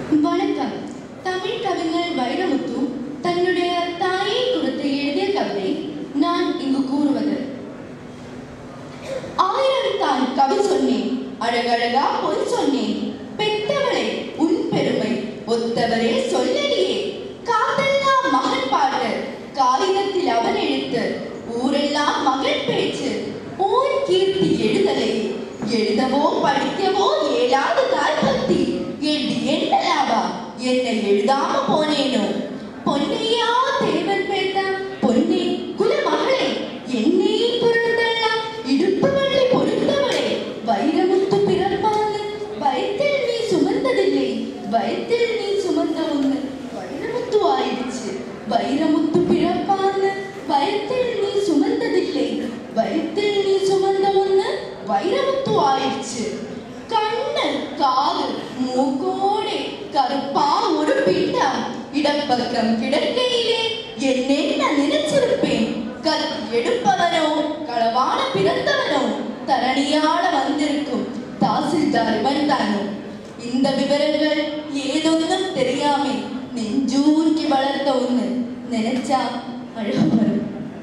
வணக்கம் தமிழ் கவிஞர் வைரமுத்து தன்னுடைய தாயை குறித்து எழுதிய கவிதை நான் இங்கு கூறுவது ஆயிரம் தான் கவி சொன்னேன் அழகழகா பொய் சொன்னேன் பெத்தவளே உன் பெருமை ஒத்தவரே சொல்லலியே காதெல்லாம் மகன் பாட்டு காகிதத்தில் அவன் எழுத்து ஊரெல்லாம் மகன் பேச்சு ஓர் கீர்த்தி எழுதலை எழுதவோ படிக்கவோ ஏழாவது தாய் பக்தி எழுதி என்ன லாபம் என்னை எழுதாம போனேனோ பொன்னையா தேவன் பேத்த பொன்னே குலமகளே என்னை பொருந்தெல்லாம் இடுப்பு வள்ளி பொருந்தவளே வைரமுத்து பிறப்பால் வயிற்றில் நீ சுமந்ததில்லை வயிற்றில் நீ சுமந்த ஒன்று வைரமுத்து ஆயிடுச்சு வைரமுத்து பிறப்பால் வயிற்றில் நீ சுமந்ததில்லை வயிற்றில் நீ சுமந்த ஒன்று வைரமுத்து ஆயிடுச்சு கண்ணு காது மூக்கோடே கருப்பா ஒரு பிண்டம் இடப்பக்கம் கிடக்கையிலே என்னென்ன நினைச்சிருப்பேன் கத்தி எடுப்பவனோ களவான பிறந்தவனோ தரணியாட வந்திருக்கும் தாசில்தார் இவன்தானோ இந்த விவரங்கள் ஏதொன்னும் தெரியாமே நெஞ்சூர்க்கி வளர்த்த ஒண்ணு நினைச்சா அழகு வரும்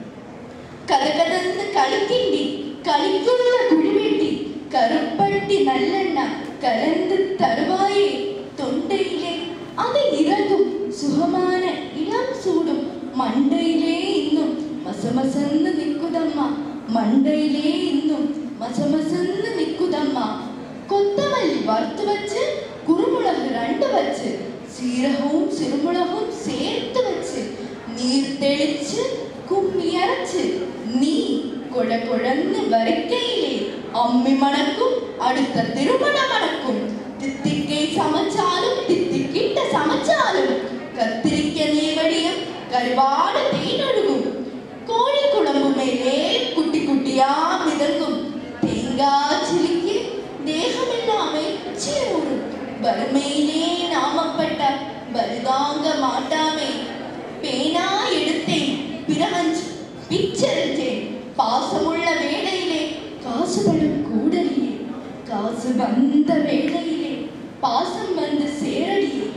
கதகதந்து களிக்கிண்டி களிக்குள்ள குழிவெட்டி கருப்பட்டி நல்லெண்ணெய் கலந்து தருவாயே தொண்டையிலே அது இறங்கும் சுகமான இளம் சூடும் மண்டையிலே இன்னும் மசமசன்னு நிக்குதம்மா மண்டையிலே இன்னும் மசமசன்னு நிக்குதம்மா கொத்தமல்லி வறுத்து வச்சு குருமுளகு ரெண்டு வச்சு சீரகமும் சிறுமுளகும் சேர்த்து வச்சு நீர் தெளிச்சு கும்மி அரைச்சு நீ கொட கொழந்து வரிக்கையிலே அம்மி மணக்கும் அடுத்த திருமண மணக்கும் தித்திக்கை சமைச்சாலும் தித்திக்கிட்ட சமைச்சாலும் கத்திரிக்க நேவடியும் கருவாட தேனொழுகும் கோழி குழம்பு மேலே குட்டி குட்டியா மிதங்கும் தேங்காய் சிலிக்கு தேகமெல்லாமே சீரும் வறுமையிலே நாமப்பட்ட பலிதாங்க மாட்டாமே பேனா எடுத்தேன் பிரமஞ்சு பிச்சரித்தேன் பாசமுள்ள வேளையிலே காசு படும் கூடலியே காசு வந்த வேளையிலே பாசம் வந்து சேரடியே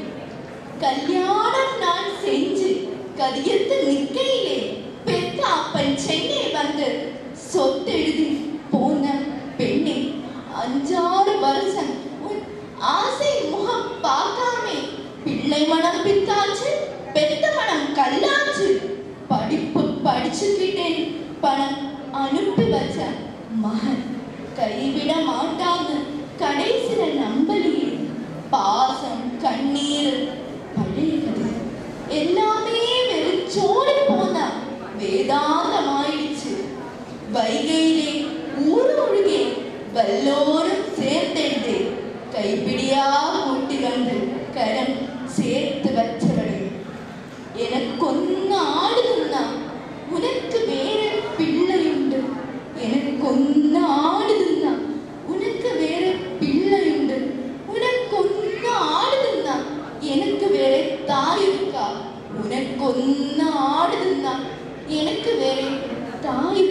கல்யாணம் நான் செஞ்சு கதியத்து நிக்கையிலே பெத்த அப்பன் சென்னை வந்து சொத்தெழுதி போன பெண்ணே அஞ்சாறு வருஷம் உன் ஆசை முகம் பார்க்காமே பிள்ளை மனம் பித்தாச்சு பெத்த மனம் கல்லாச்சு படிப்பு படிச்சுக்கிட்டேன் பணம் அனுப்பி வச்ச மகன் கைவிட மாட்டாங்க கடைசியில நம்பலியே பாசம் கண்ணீர் பழைய கதை எல்லாமே வெறிச்சோடி போன வேதாந்தமாயிடுச்சு வைகையிலே ஊர் ஒழுகே வல்லோரும் சேர்த்தெழுதே கைப்பிடியா கூட்டி வந்து கரம் சேர்த்து வச்சவளே எனக்கொன்னு ஆடுதுன்னா உனக்கு வேற பிள்ளையுண்டு எனக்கொன்னு ஆடுதுன்னா உனக்கு வேற பிள்ளையுண்டு உனக்கொன்னு ஆடுதுன்னா எனக்கு வேற தாய் இருக்கா உனக்கொன்னு ஆடுதுன்னா எனக்கு வேற தாய்